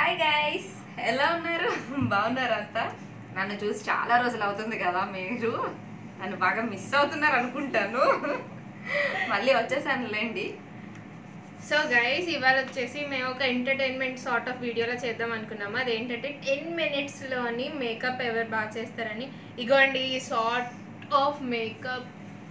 Hi guys ఎలా ఉన్నారు బాగున్నారు అంతా నన్ను చూసి చాలా రోజులు అవుతుంది కదా మీరు నన్ను బాగా మిస్ అవుతున్నారు అనుకుంటాను మళ్ళీ వచ్చేసాను లేండి సో గైస్ ఇవాళ వచ్చేసి మేము ఒక ఎంటర్టైన్మెంట్ సార్ట్ ఆఫ్ వీడియోలో చేద్దాం అనుకున్నాము అదేంటంటే టెన్ మినిట్స్లోని మేకప్ ఎవరు బాగా చేస్తారని ఇగోండి ఈ సార్ట్ ఆఫ్ మేకప్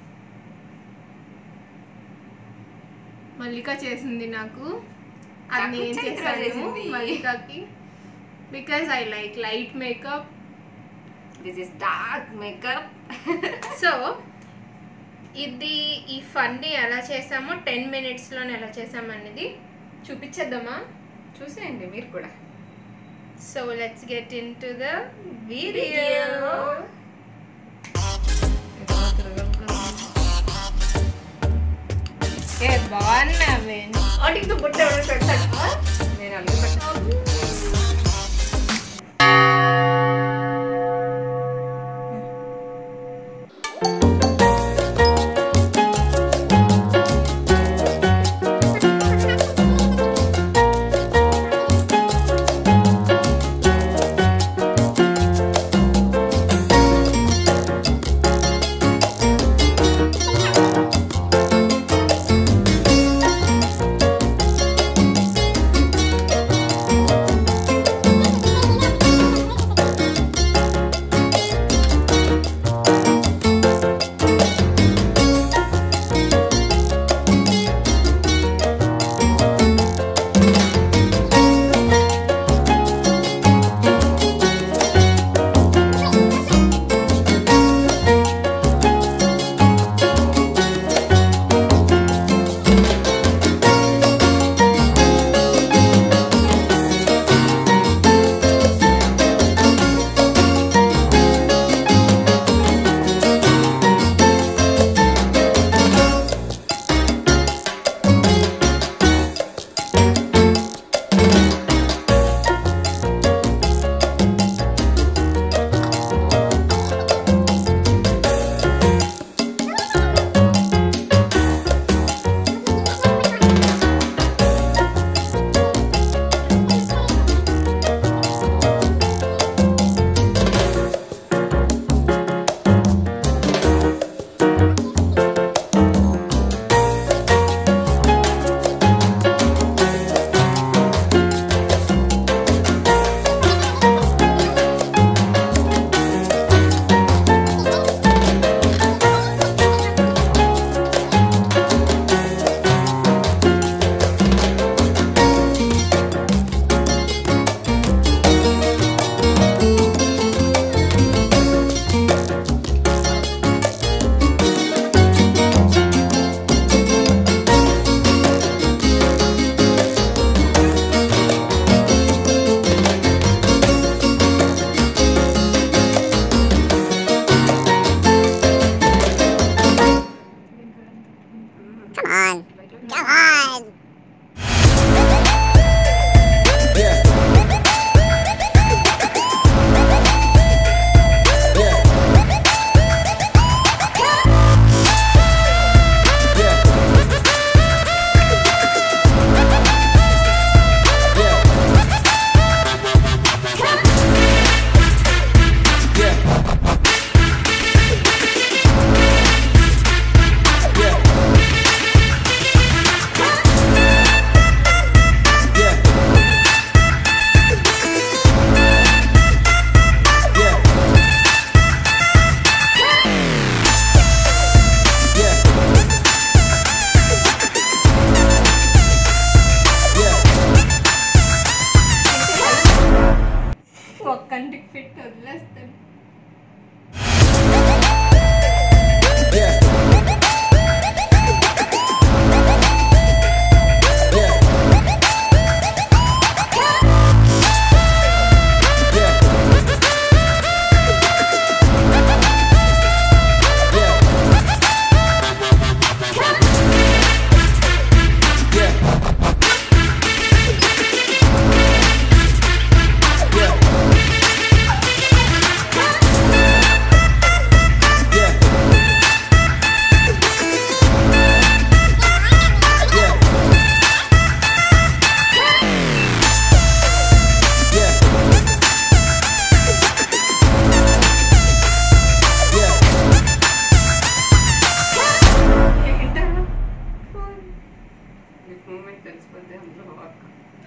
మల్లిక చేసింది నాకు అది నాకు నేను చైత్ర చేశాను చేసింది. మల్లికకి because I like light makeup this is dark makeup so ఇది ఈ ఫన్ని ఎలా చేసామో టెన్ మినిట్స్లోనే ఎలా చేసాము అనేది చూపించేద్దామా చూసేయండి మీరు కూడా so let's get into the video ఏ బాగున్నావే వాటికి బుట్ట ఎవరు పెట్టాడా నేను అడిగి పెట్టాను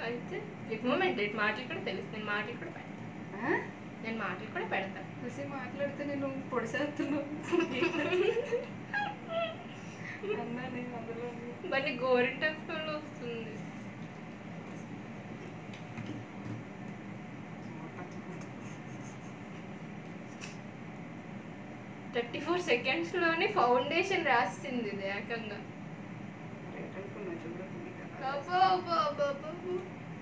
అయితే మూమెంట్ ఇటు మాటలు కూడా తెలుసు నేను మాటలు కూడా పెడతాను ఆ? నేను మాటలు కూడా పెడతాను చూసి మాట్లాడితే నేను పొడిసేస్తున్నాను అన్నా నేను అందులో మళ్ళీ గోరింట స్మెల్ వస్తుంది థర్టీ ఫోర్ సెకండ్స్లోనే ఫౌండేషన్ రాసింది ఇది ఏకంగా రేట్ అనుకున్నా చూడకుండా కదా అబ్బో, అబ్బో, అబ్బో, అబ్బో, అబ్బో.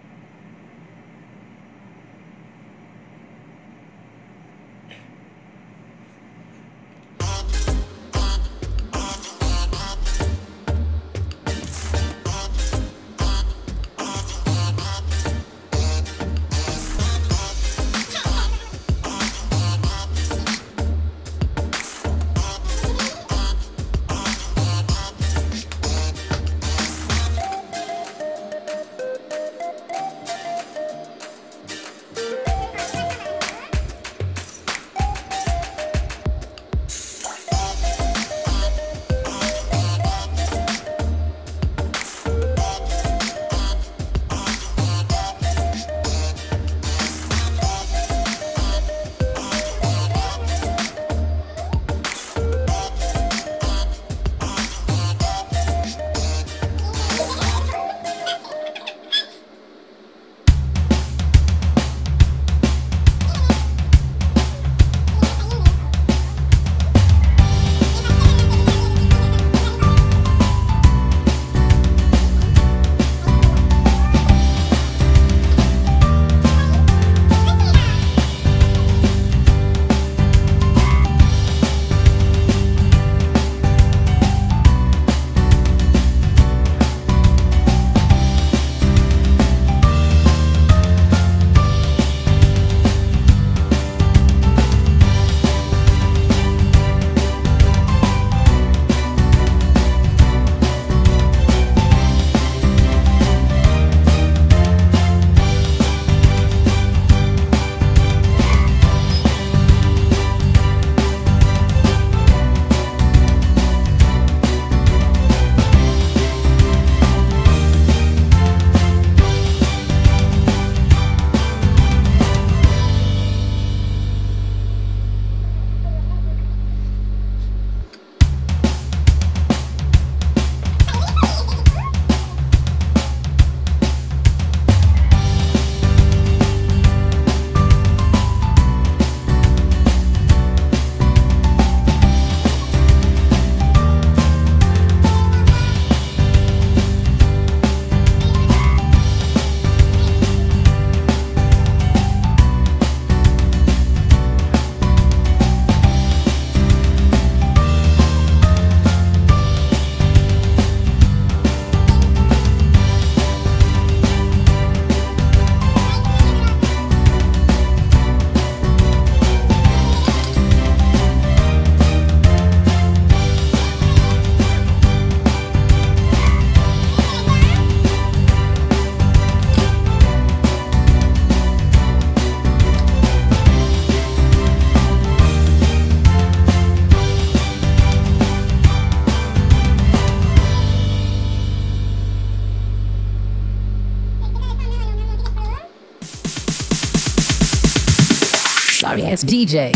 Sorry ass DJ.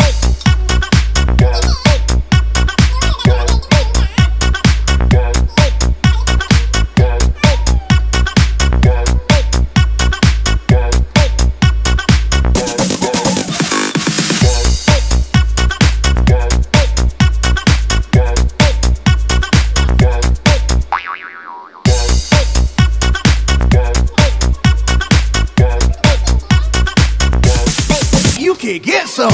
You can get some.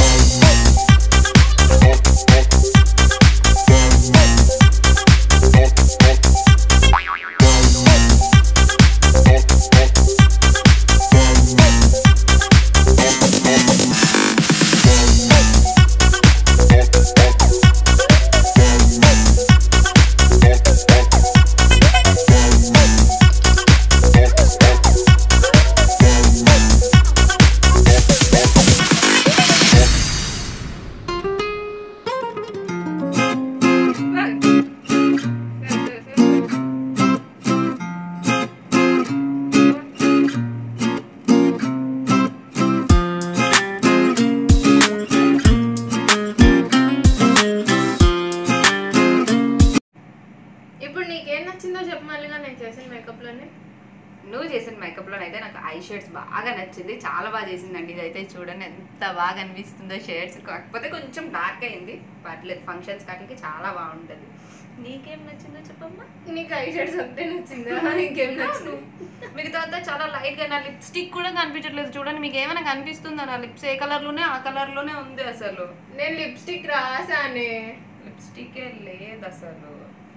అయితే నాకు ఐ షేడ్స్ బాగా నచ్చింది చాలా బాగా చేసిందండి ఇదైతే చూడండి ఎంత బాగా అనిపిస్తుందో షేడ్స్ కాకపోతే కొంచెం డార్క్ అయింది పర్లేదు ఫంక్షన్స్ కాటికి చాలా బాగుంటుంది నీకేం నచ్చిందో చెప్పమ్మా నీకు ఐ షేడ్స్ ఒకటే నచ్చిందా ఇంకేం నచ్చింది మిగతా అంతా చాలా లైట్ గా నా లిప్స్టిక్ కూడా కనిపించట్లేదు చూడండి మీకు ఏమైనా కనిపిస్తుందా నా లిప్స్ ఏ కలర్ లోనే ఆ కలర్ లోనే ఉంది అసలు నేను లిప్స్టిక్ రాసానే లిప్స్టిక్ లేదు అసలు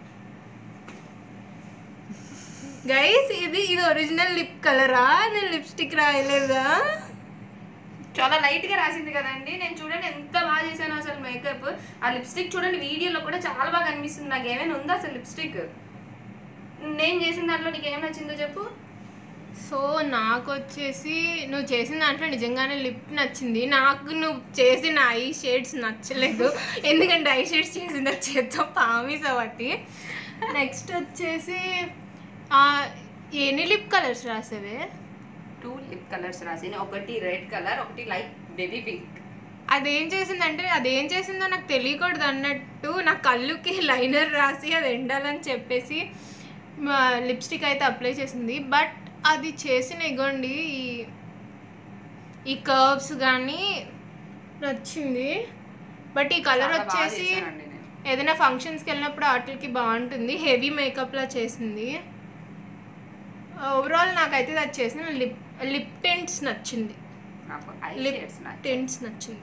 గైస్ ఇది ఇది ఒరిజినల్ లిప్ కలరా నేను లిప్స్టిక్ రాయలేదా చాలా లైట్ గా రాసింది కదండి నేను చూడండి ఎంత బాగా చేశాను అసలు మేకప్ ఆ లిప్స్టిక్ చూడండి వీడియోలో కూడా చాలా బాగా కనిపిస్తుంది నాకు ఏమైనా ఉందా అసలు లిప్స్టిక్ నేను చేసిన దాంట్లో నీకు ఏం నచ్చిందో చెప్పు సో నాకు వచ్చేసి నువ్వు చేసిన దాంట్లో నిజంగానే లిప్ నచ్చింది నాకు నువ్వు చేసిన ఐ షేడ్స్ నచ్చలేదు ఎందుకంటే ఐ షేడ్స్ చేసిన చేత్తో పామేసావట్టి నెక్స్ట్ వచ్చేసి ఆ, ఎన్ని లిప్ కలర్స్ రాసేవే టూ లిప్ కలర్స్ రాసిన ఒకటి రెడ్ కలర్ ఒకటి లైట్ బేబీ పింక్ అదేం చేసిందంటే అదేం చేసిందో నాకు తెలియకూడదు అన్నట్టు నా కళ్ళుకి లైనర్ రాసి అది ఎండాలని చెప్పేసి లిప్స్టిక్ అయితే అప్లై చేసింది బట్ అది చేసిన ఇగోండి ఈ ఈ కర్వ్స్ కానీ నచ్చింది బట్ ఈ కలర్ చాలా బాగా వచ్చేసి చేశానండి నేను. ఏదైనా ఫంక్షన్స్కి వెళ్ళినప్పుడు వాటికి బాగుంటుంది హెవీ మేకప్లా చేసింది ఓవరాల్ నాకైతే అది చేసిన లిప్ లిప్ టెంట్స్ నచ్చింది నాకు ఐ లిప్ షేడ్స్ నాకు టెంట్స్ నచ్చింది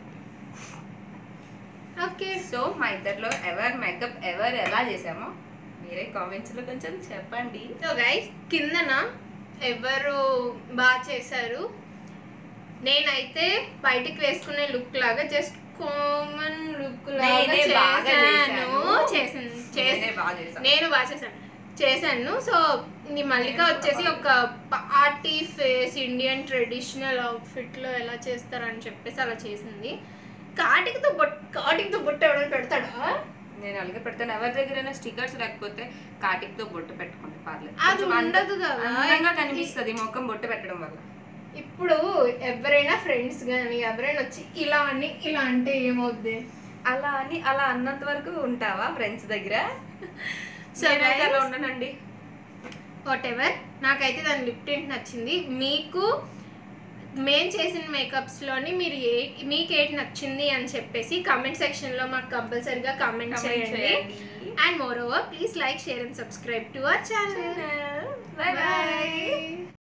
ఓకే సో మా ఇద్దరిలో ఎవరు మేకప్ ఎవరు ఎలా చేసామో మీరే కామెంట్స్ లో కొంచెం చెప్పండి సో గైస్ కిందన ఎవరు బాగా చేశారు నేనైతే బయటికి వేసుకునే లుక్ లాగా జస్ట్ కామన్ లుక్ లాగా నేనే బాగా చేశాను చేశాను. చేశాను నేనే చేశాను బాగా చేశాను. నేను బాగా చేశాను చేశాను సో ఈ మల్లిక నేను వచ్చేసి కూడా ఒక పార్టీ ఫేస్ ఇండియన్ ట్రెడిషనల్ అవుట్ఫిట్లో ఎలా చేస్తారని చెప్పేసి అలా చేసింది కాటికితో బొట్ కాటికితో బొట్టు ఎవరైనా పెడతాడా నేను అలాగే పెడతాను ఎవరి దగ్గరైనా స్టిక్కర్స్ లేకపోతే కాటిక్ తో బొట్టు పెట్టుకుంటే పర్లేదు అది కొంచెం అంద- ఉండదు కదా. అందంగా కనిపిస్తుంది ముఖం బొట్టు పెట్టడం వల్ల ఇప్పుడు ఎవరైనా ఫ్రెండ్స్ కానీ ఎవరైనా వచ్చి ఇలా అని ఇలా అంటే ఏమవుద్ది అలా అని అలా అన్నంత వరకు ఉంటావా ఫ్రెండ్స్ దగ్గర So నేనైతే అలా guys- ఉండనండి వాట్ ఎవర్ నాకైతే దాని లిప్ టెంట్ నచ్చింది మీకు మేము చేసిన మేకప్స్లోని మీరు ఏ మీకు ఏంటి నచ్చింది అని చెప్పేసి కామెంట్ సెక్షన్లో మాకు కంపల్సరీగా కామెంట్ Comment చేయండి చేయండి. And moreover please like share and subscribe to our channel Bye bye.